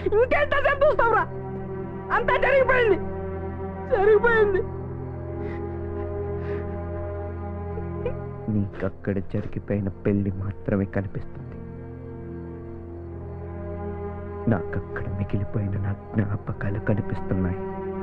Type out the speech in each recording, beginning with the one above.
ఇంకెంతసేపు చూస్తావురా అంతా జరిగిపోయింది జరిగిపోయింది నీకక్కడ జరిగిపోయిన పెళ్లి మాత్రమే కనిపిస్తుంది నాకక్కడ మిగిలిపోయిన నా జ్ఞాపకాలు కనిపిస్తున్నాయి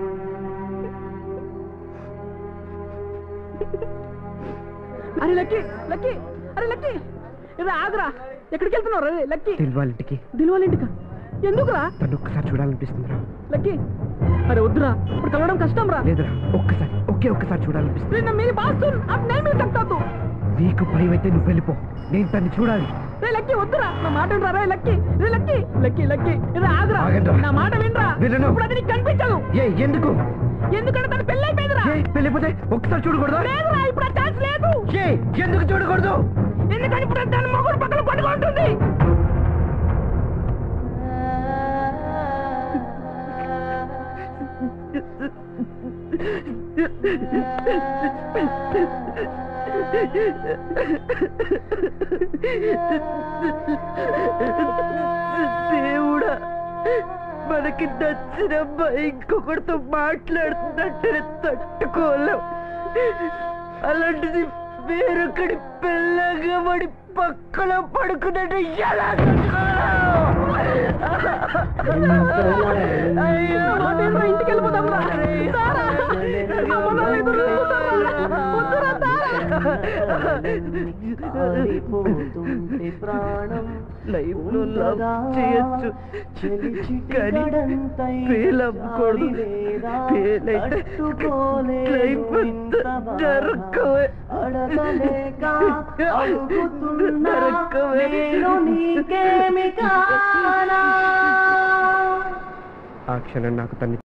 అరే లక్కీ లక్కీ అరే లక్కీ ఇది ఆగురా ఎక్కడికి వెళ్తున్నావు రే లక్కీ తెలివాలింటికి దిల్వాళ్ళ ఇంటికా ఎందుకురా తను ఒక్కసారి చూడాలనిపిస్తుందిరా లక్కీ అరే వద్దురా ఇప్పుడు కలవడం కష్టం రా లేదురా ఒక్కసారి ఒకే ఒక్కసారి చూడాలనిపిస్తుంది నిన్న మీ బాస్ సున్ అప్ నేను మీరు తగ్గుతాదు నీకు భయం అయితే నువ్వు వెళ్ళిపో నేను తన్ని చూడాలి రే లక్కీ వద్దురా నా మాట వినరా రే లక్కీ రే లక్కీ లక్కీ లక్కీ ఇది ఆగురా ఆగండ్రా. నా మాట వినరా వినను. ఇప్పుడు అది నీకు కనిపించదు ఏ ఎందుకు ఎందుకంటే తన పెళ్ళి అయిపోయిందిరా ఏ వెళ్ళిపోతే ఒక్కసారి చూడకూడదా లేదురా ఇప్పుడు ఆ ఛాన్స్ లేదు ఏ ఎందుకు చూడకూడదు ఎందుకంటే ఇప్పుడు దాని మొగుడు పక్కన పట్టుకుంటుంది దేవుడా మనకి నచ్చిన అమ్మాయి ఇంకొకరితో మాట్లాడుతున్నట్టు తట్టుకోలేం అలాంటిది వేరొకడి పిల్లగా పడి పక్కన పడుకున్నట్టు ఎలా ఇంటికి వెళ్ళిపోతాం రా. తారా. అమ్మ నాన్న ఎదురు చూస్తారా? వద్దురా, తారా. కాలిపోతుంటే ప్రాణం లైఫ్ లో లవ్ చేయొచ్చు కానీ ఫెయిల్ అవ్వకూడదు ఫెయిల్ అయితే లైఫ్ అంతా నరకమే అడగలేక అడుగుతున్నా నరకమే. నేను నీకేమి కానా ఆ క్షణం నాకు తన్ని